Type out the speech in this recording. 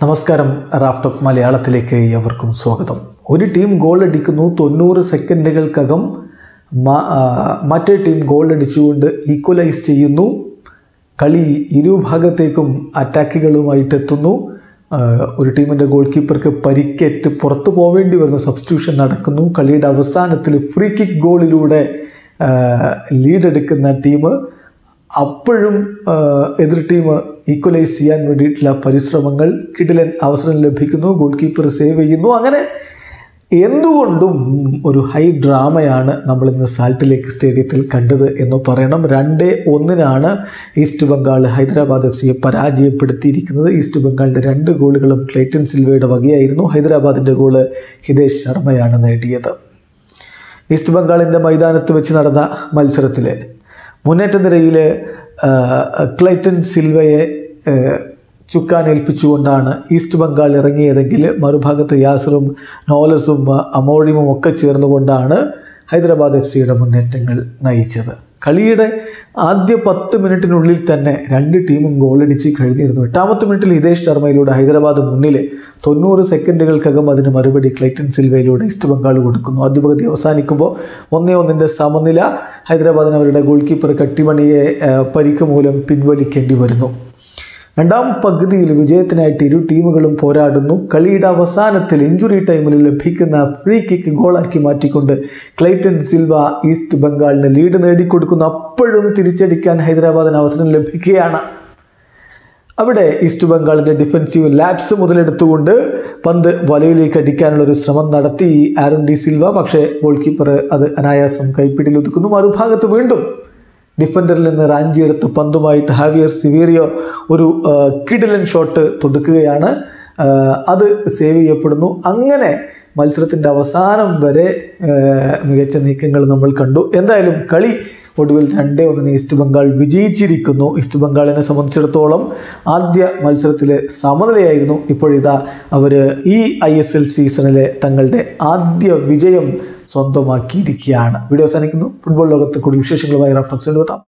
നമസ്കാരം റാഫ്റ്റോക്ക് മലയാളത്തിലേക്ക് എവർക്കും സ്വാഗതം ഒരു ടീം ഗോൾ അടിക്കുന്നു തൊണ്ണൂറ് സെക്കൻഡുകൾക്കകം മ- ആ, മറ്റേ ടീം ഗോൾ അടിച്ചുകൊണ്ട് ഈക്വലൈസ് ചെയ്യുന്നു കളി ഇരുഭാഗത്തേക്കും അറ്റാക്കുകളുമായിട്ട് എത്തുന്നു ആ, ഒരു ടീമിൻ്റെ ഗോൾ കീപ്പർക്ക് പരിക്കേറ്റ് പുറത്തു പോവേണ്ടി വരുന്ന സബ്സ്റ്റിറ്റ്യൂഷൻ നടക്കുന്നു കളിയുടെ അവസാനത്തിൽ ഫ്രീ കിക്ക് ഗോളിലൂടെ ലീഡ് എടുക്കുന്ന ടീം അപ്പോഴും ആ, എതിർ ടീം ഈക്വലൈസ് ചെയ്യാൻ വേണ്ടിയിട്ടുള്ള പരിശ്രമങ്ങൾ കിടിലൻ അവസരം ലഭിക്കുന്നു ഗോൾ കീപ്പർ സേവ് ചെയ്യുന്നു അങ്ങനെ എന്തുകൊണ്ടും ഒരു ഹൈ ഡ്രാമയാണ് നമ്മൾ ഇന്ന് സാൾട്ട് ലേക്ക് സ്റ്റേഡിയത്തിൽ കണ്ടത് എന്ന് പറയണം രണ്ട് ഒന്നിനാണ് ഈസ്റ്റ് ബംഗാൾ ഹൈദരാബാദ് എഫ് സിയെ പരാജയപ്പെടുത്തിയിരിക്കുന്നത് ഈസ്റ്റ് ബംഗാളിൻ്റെ രണ്ട് ഗോളുകളും ക്ലേറ്റൻ സിൽവയുടെ വകയായിരുന്നു ഹൈദരാബാദിൻ്റെ ഗോള് ഹിതേഷ് ശർമ്മയാണ് നേടിയത് ഈസ്റ്റ് ബംഗാളിൻ്റെ മൈതാനത്ത് വെച്ച് നടന്ന മത്സരത്തിൽ മുന്നേറ്റ നിരയിൽ ക്ലൈറ്റൻ സിൽവയെ ആ, ചുക്കാനേൽപ്പിച്ചുകൊണ്ടാണ് ഈസ്റ്റ് ബംഗാൾ ഇറങ്ങിയതെങ്കിൽ മറുഭാഗത്ത് യാസറും നോലസും ആ, അമോഴിമും ഒക്കെ ചേർന്നുകൊണ്ടാണ് ഹൈദരാബാദ് എഫ് സിയുടെ മുന്നേറ്റങ്ങൾ നയിച്ചത് കളിയുടെ ആദ്യ പത്ത് മിനിറ്റിനുള്ളിൽ തന്നെ രണ്ട് ടീമും ഗോളടിച്ച് കഴിഞ്ഞിരുന്നു എട്ടാമത്തെ മിനിറ്റിൽ ഹിതേഷ് ശർമ്മയിലൂടെ ഹൈദരാബാദ് മുന്നിൽ തൊണ്ണൂറ് സെക്കൻഡുകൾക്കകം അതിന് മറുപടി ക്ലൈറ്റൻ സിൽവയിലൂടെ ഈസ്റ്റ് ബംഗാൾ കൊടുക്കുന്നു ആദ്യ പകുതി അവസാനിക്കുമ്പോൾ ഒന്നേ ഒന്നിൻ്റെ സമനില ഹൈദരാബാദിന് അവരുടെ ഗോൾ കീപ്പർ കട്ടിമണിയെ ആ, പരിക്ക് മൂലം പിൻവലിക്കേണ്ടി വരുന്നു രണ്ടാം പകുതിയിൽ വിജയത്തിനായിട്ട് ഇരു ടീമുകളും പോരാടുന്നു കളിയുടെ അവസാനത്തിൽ ഇഞ്ചുറി ടൈമിൽ ലഭിക്കുന്ന ഫ്രീ കിക്ക് ഗോളാക്കി മാറ്റിക്കൊണ്ട് ക്ലൈറ്റൻ സിൽവ ഈസ്റ്റ് ബംഗാളിന് ലീഡ് നേടിക്കൊടുക്കുന്നു അപ്പോഴും തിരിച്ചടിക്കാൻ ഹൈദരാബാദിന് അവസരം ലഭിക്കുകയാണ് അവിടെ ഈസ്റ്റ് ബംഗാളിൻ്റെ ഡിഫൻസീവ് ലാപ്സ് മുതലെടുത്തുകൊണ്ട് പന്ത് വലയിലേക്ക് അടിക്കാനുള്ള ഒരു ശ്രമം നടത്തി ആരോൺ ഡി സിൽവ പക്ഷേ ഗോൾ കീപ്പർ അത് അനായാസം കൈപ്പിടിയിൽ ഒതുക്കുന്നു മറുഭാഗത്ത് വീണ്ടും ഡിഫൻഡറിൽ നിന്ന് റാഞ്ചിയെടുത്ത് പന്തുമായിട്ട് ഹാവിയർ സിവേറിയോ ഒരു ആ, കിടിലൻ ഷോട്ട് തൊടുക്കുകയാണ് ആ, അത് സേവ് ചെയ്യപ്പെടുന്നു അങ്ങനെ മത്സരത്തിൻ്റെ അവസാനം വരെ ആ, മികച്ച നീക്കങ്ങൾ നമ്മൾ കണ്ടു എന്തായാലും കളി ഒടുവിൽ രണ്ടേ ഒന്നിന് ഈസ്റ്റ് ബംഗാൾ വിജയിച്ചിരിക്കുന്നു ഈസ്റ്റ് ബംഗാളിനെ സംബന്ധിച്ചിടത്തോളം ആദ്യ മത്സരത്തിലെ സമനിലയായിരുന്നു ഇപ്പോഴിതാ അവർ ഈ ഐ എസ് എൽ സീസണിലെ തങ്ങളുടെ ആദ്യ വിജയം സ്വന്തമാക്കിയിരിക്കുകയാണ് വീഡിയോ അവസാനിക്കുന്നു ഫുട്ബോൾ ലോകത്ത് കൂടുതൽ വിശേഷങ്ങളുമായി റഫറൻസ് എഴുതാം